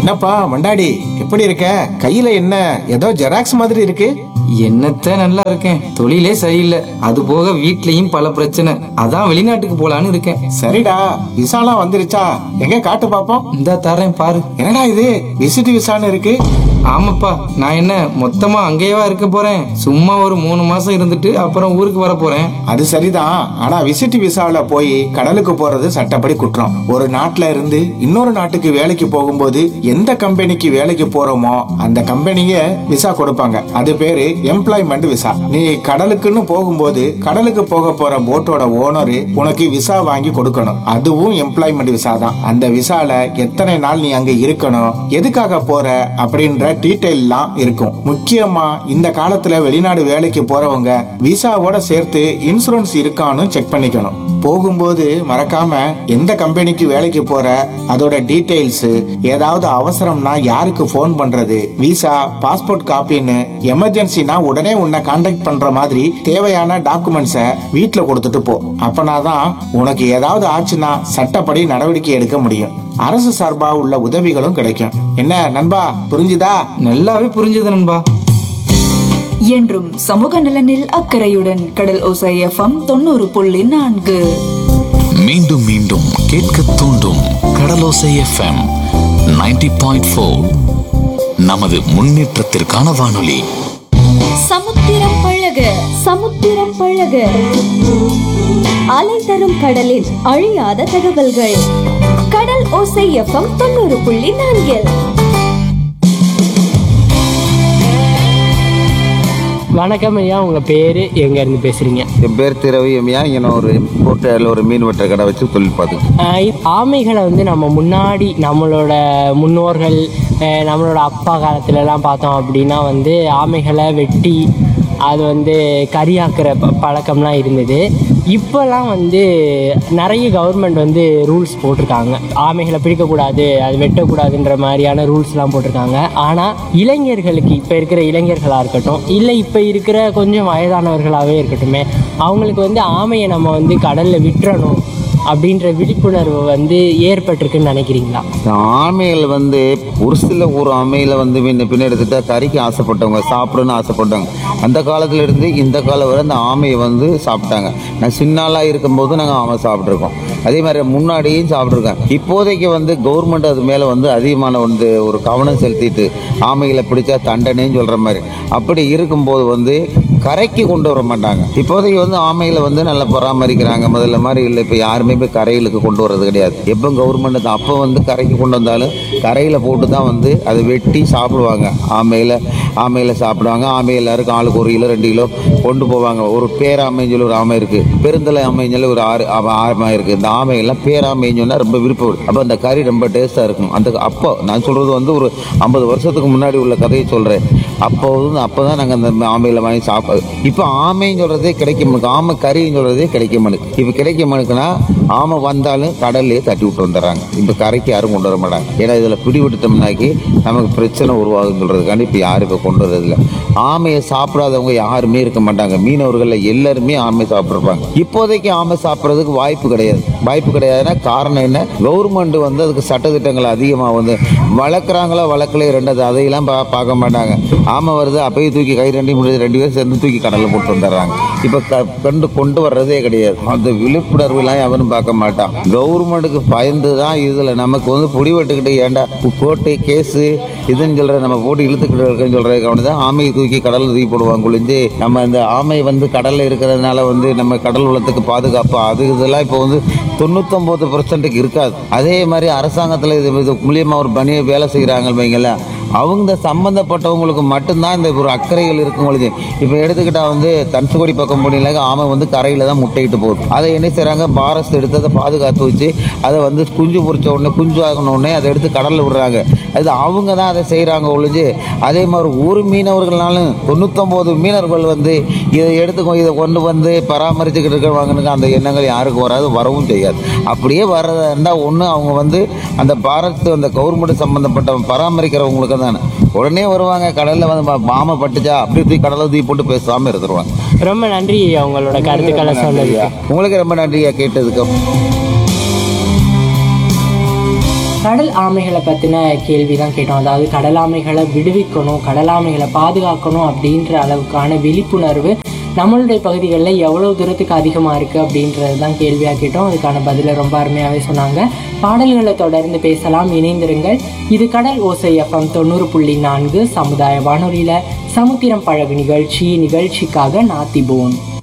என்னப்பா மண்டாடி எப்படி இருக்க கையில என்ன ஏதோ ஜெராக்ஸ் மாதிரி இருக்கு என்னத்த நல்லா இருக்கேன் தொழிலே சரியில்லை அது போக வீட்லயும் பல பிரச்சனை அதான் வெளிநாட்டுக்கு போலான்னு இருக்கேன் சரிடா விசாலாம் வந்துருச்சா எங்க காட்டு பாப்போம் இந்தா தரேன் பாரு என்னடா இது விசிட் விசான்னு இருக்கு ஆமாப்பா நான் என்ன மொத்தமா அங்கேயேவா இருக்க போறேன் சும்மா ஒரு மூணு மாசம் இருந்துட்டு அப்புறம் ஊருக்கு வர போறேன் அது சரிதான் ஆனா விசிட் விசால போய் கடலுக்கு போறது சட்டப்படி குற்றம் ஒரு நாட்டுல இருந்து இன்னொரு நாட்டுக்கு வேலைக்கு போகும்போது எந்த கம்பெனிக்கு வேலைக்கு போறோமோ அந்த கம்பெனிய விசா கொடுப்பாங்க அது பேரு எம்ப்ளாய்மெண்ட் விசா நீ கடலுக்குன்னு போகும்போது கடலுக்கு போக போற போட்டோட ஓனரு உனக்கு விசா வாங்கி கொடுக்கணும் அதுவும் எம்ப்ளாய்மெண்ட் விசா தான் அந்த விசால எத்தனை நாள் நீ அங்க இருக்கணும் எதுக்காக போற அப்படின்ற டீட்டெயில்லாம் இருக்கும் முக்கியமா இந்த காலத்துல வெளிநாடு வேலைக்கு போறவங்க விசாவோட சேர்த்து இன்சூரன்ஸ் இருக்கான்னு செக் பண்ணிக்கணும் போகும்போது மறக்காம எந்த கம்பெனிக்கு வேலைக்கு போற அதோட டீடைல்ஸ் ஏதாவது அவசரம்னா யாருக்கு ஃபோன் பண்றது விசா பாஸ்போர்ட் காப்பின்னு எமர்ஜென்சினா உடனே உன்னை காண்டாக்ட் பண்ற மாதிரி தேவையான டாக்குமெண்ட்ஸை வீட்ல கொடுத்துட்டு போ அப்பனாதான் உனக்கு ஏதாவது ஆச்சுன்னா சட்டப்படி நடவடிக்கை எடுக்க முடியும் அரசு சார்பா உள்ள உதவிகளும் கிடைக்கும் என்ன நண்பா புரிஞ்சுதா நல்லாவே புரிஞ்சது நண்பா என்றும் சமூக நலனில் அக்கறையுடன் கடல் ஓசை எஃப்எம் தொண்ணூறு புள்ளி நான்கு மீண்டும் மீண்டும் கேட்க தூண்டும் கடலோசை எஃப்எம் 90.4 பாயிண்ட் நமது முன்னேற்றத்திற்கான வானொலி சமுத்திரம் பழக சமுத்திரம் பழக அலை தரும் கடலில் அழியாத தகவல்கள் கடல் ஓசை எஃப்எம் தொண்ணூறு புள்ளி நான்கில் வணக்கம் ஐயா உங்கள் பேர் எங்கேருந்து பேசுகிறீங்க என் பேர் திரவி எம்யா இங்கே நான் ஒரு போட்டில் ஒரு மீன் வெட்டுற கடை வச்சு தொழில் பார்த்துக்கு ஆமைகளை வந்து நம்ம முன்னாடி நம்மளோட முன்னோர்கள் அஹ், நம்மளோட அப்பா காலத்துலலாம் பார்த்தோம் அப்படின்னா வந்து ஆமைகளை வெட்டி அது வந்து கறியாக்குற ப- பழக்கம்லாம் இருந்தது இப்போல்லாம் வந்து நிறைய கவர்மெண்ட் வந்து ரூல்ஸ் போட்டிருக்காங்க ஆமைகளை பிடிக்கக்கூடாது அது வெட்டக்கூடாதுன்ற மாதிரியான ரூல்ஸ்லாம் போட்டிருக்காங்க ஆனால் இளைஞர்களுக்கு இப்போ இருக்கிற இளைஞர்களாக இருக்கட்டும் இல்லை இப்போ இருக்கிற கொஞ்சம் வயதானவர்களாகவே இருக்கட்டுமே அவங்களுக்கு வந்து ஆமையை நம்ம வந்து கடலில் விட்டுறணும் அப்படின்ற விழிப்புணர்வு வந்து ஏற்பட்டிருக்குன்னு நினைக்கிறீங்களா இந்த ஆமைகள் வந்து ஒரு சில ஒரு ஆமையில வந்து பின்ன பின்ன எடுத்துட்டா கறிக்கு ஆசைப்பட்டவங்க சாப்பிடணும்னு ஆசைப்பட்டவங்க அந்த காலத்துல இருந்து இந்த காலம் வரை அந்த ஆமையை வந்து சாப்பிட்டாங்க நான் சின்னாலா இருக்கும்போது நாங்கள் ஆமை சாப்பிட்ருக்கோம் அதே மாதிரி முன்னாடியும் சாப்பிட்ருக்கோம் இப்போதைக்கு வந்து கவர்மெண்ட் அது மேலே வந்து அதிகமான வந்து ஒரு கவனம் செலுத்திட்டு ஆமைகளை பிடிச்சா தண்டனைன்னு சொல்கிற மாதிரி அப்படி இருக்கும்போது வந்து கரைக்கு கொண்டு வர மாட்டாங்க இப்போதைக்கு வந்து ஆமைகளை வந்து நல்லா பராமரிக்கிறாங்க முதல்ல மாதிரி இல்லை இப்போ யாருமே போய் கரைகளுக்கு கொண்டு வர்றது கிடையாது எப்போ கவர்மெண்ட் அப்போ வந்து கரைக்கு கொண்டு வந்தாலும் கரையில் போட்டு தான் வந்து அதை வெட்டி சாப்பிடுவாங்க ஆமையில் ஆமையில் சாப்பிடுவாங்க ஆமை எல்லாருக்கும் ஆளுக்கு ஒரு கிலோ ரெண்டு கிலோ கொண்டு போவாங்க ஒரு பேராமைன்னு சொல்லி ஒரு ஆமை இருக்குது பெருந்தலை ஆமைன்னு சொல்லி ஒரு ஆறு ஆ- ஆமை இருக்குது இந்த ஆமைகள்லாம் பேராமைன்னு சொன்னால் ரொம்ப விருப்பம் அப்போ அந்த கறி ரொம்ப டேஸ்ட்டாக இருக்கும் அந்த அப்போ நான் சொல்கிறது வந்து ஒரு ஐம்பது வருஷத்துக்கு முன்னாடி உள்ள கதையை சொல்கிறேன் அப்போ வந்து அப்போ தான் நாங்கள் அந்த ஆமையில் வாங்கி சாப்பிட இப்போ ஆமைன்னு சொல்கிறதே கிடைக்க மாட்டேங்குது ஆமை கறின்னு சொல்கிறதே கிடைக்க மாட்டேங்குது இப்போ கிடைக்க மாட்டேங்குன்னா ஆமை வந்தாலும் கடல்லையே தட்டி விட்டு வந்துடுறாங்க இப்போ கரைக்கு யாரும் கொண்டு வர மாட்டாங்க ஏன்னா இதில் பிடி விட்டுட்டோம்னாக்கி நமக்கு பிரச்சனை உருவாகுன்னு சொல்கிறதுக்காண்டி இப்போ யாரும் இப்போ கொண்டு வரதில்ல ஆமையை சாப்பிடாதவங்க யாருமே இருக்க மாட்டாங்க மீனவர்களில் எல்லாருமே ஆமை சாப்பிட்ருப்பாங்க இப்போதைக்கு ஆமை சாப்பிட்றதுக்கு வாய்ப்பு கிடையாது வாய்ப்பு கிடையாதுன்னா காரணம் என்ன கவர்மெண்ட் வந்து அதுக்கு சட்டத்திட்டங்கள் அதிகமாக வந்து வளர்க்குறாங்களோ வளர்க்கலையோ ரெண்டாவது அதையெல்லாம் பா பார்க்க மாட்டாங்க ஆமை வருது அப்பயே தூக்கி கை ரெண்டி முடிஞ்சு ரெண்டு பேரும் சேர்ந்து தூக்கி கடலில் போட்டு வந்துடுறாங்க இப்போ க கண்டு கொண்டு வர்றதே கிடையாது அந்த விழிப்புணர்வுலாம் எவனும் பார்க்க மாட்டான் கவர்மெண்ட்டுக்கு பயந்து தான் இதில் நமக்கு வந்து பொடி வெட்டுக்கிட்டு ஏன்டா கோர்ட்டு கேஸு இதுன்னு சொல்கிற நம்ம போட்டு இழுத்துக்கிட்டு இருக்கேன்னு சொல்கிறது கவனம் தான் ஆமையை தூக்கி கடலில் தூக்கி போடுவாங்க குளிஞ்சு நம்ம இந்த ஆமை வந்து கடலில் இருக்கிறதுனால வந்து நம்ம கடல் வளத்துக்கு பாதுகாப்பு அது இதெல்லாம் இப்போ வந்து தொண்ணூத்தொம்பது பர்சன்ட்டுக்கு இருக்காது அதே மாதிரி அரசாங்கத்தில் இது இது மூலியமாக ஒரு பணியை வேலை செய்கிறாங்க வைங்களேன் அவங்க சம்மந்தப்பட்டவங்களுக்கு மட்டும்தான் இந்த ஒரு அக்கறைகள் இருக்கும் பொழுது இப்போ எடுத்துக்கிட்டா வந்து தனுசுக்கோடி பக்கம் போனீங்கன்னாக்க ஆமை வந்து கரையில் தான் முட்டையிட்டு போகுது அதை என்ன செய்கிறாங்க பாரஸ்ட் எடுத்து அதை பாதுகாத்து வச்சு அதை வந்து குஞ்சு பொரிச்ச உடனே குஞ்சு ஆகின உடனே அதை எடுத்து கடலில் விடுறாங்க அது அவங்க தான் அதை செய்கிறாங்க ஒழிஞ்சு அதே மாதிரி ஒரு மீனவர்கள்னாலும் தொண்ணூத்தொம்பது மீனவர்கள் வந்து இதை எடுத்துக்கோ இதை கொண்டு வந்து பராமரிச்சுக்கிட்டு இருக்கிறவங்களுக்கு அந்த எண்ணங்கள் யாருக்கும் வராது வரவும் செய்யாது அப்படியே வர்றதா இருந்தால் ஒன்று அவங்க வந்து அந்த பாரத் அந்த கவர்மெண்ட் சம்மந்தப்பட்ட பராமரிக்கிறவங்களுக்கு தானே உடனே வருவாங்க கடலில் வந்து பா- பாம்பை பட்டுச்சா அப்படி தூக்கி கடலை தூக்கி போட்டு பேசாமல் இருந்துருவாங்க ரொம்ப நன்றி உங்களோட கருத்துக்களை சொன்னதுக்கு உங்களுக்கு ரொம்ப நன்றியா கேட்டதுக்கு கடல் ஆமைகளை பற்றின கேள்வி தான் கேட்டோம் அதாவது கடல் ஆமைகளை விடுவிக்கணும் கடல் ஆமைகளை பாதுகாக்கணும் அப்படின்ற அளவுக்கான விழிப்புணர்வு நம்மளுடைய பகுதிகளில் எவ்வளோ தூரத்துக்கு அதிகமாக இருக்குது அப்படின்றது தான் கேள்வியாக கேட்டோம் அதுக்கான பதிலை ரொம்ப அருமையாகவே சொன்னாங்க பாடல்களை தொடர்ந்து பேசலாம் இணைந்திருங்கள் இது கடல் ஓசை எஃப்எம் தொண்ணூறு புள்ளி நான்கு சமுதாய வானொலியில் சமுத்திரம் பழகு நிகழ்ச்சி நிகழ்ச்சிக்காக நாத்திபோன்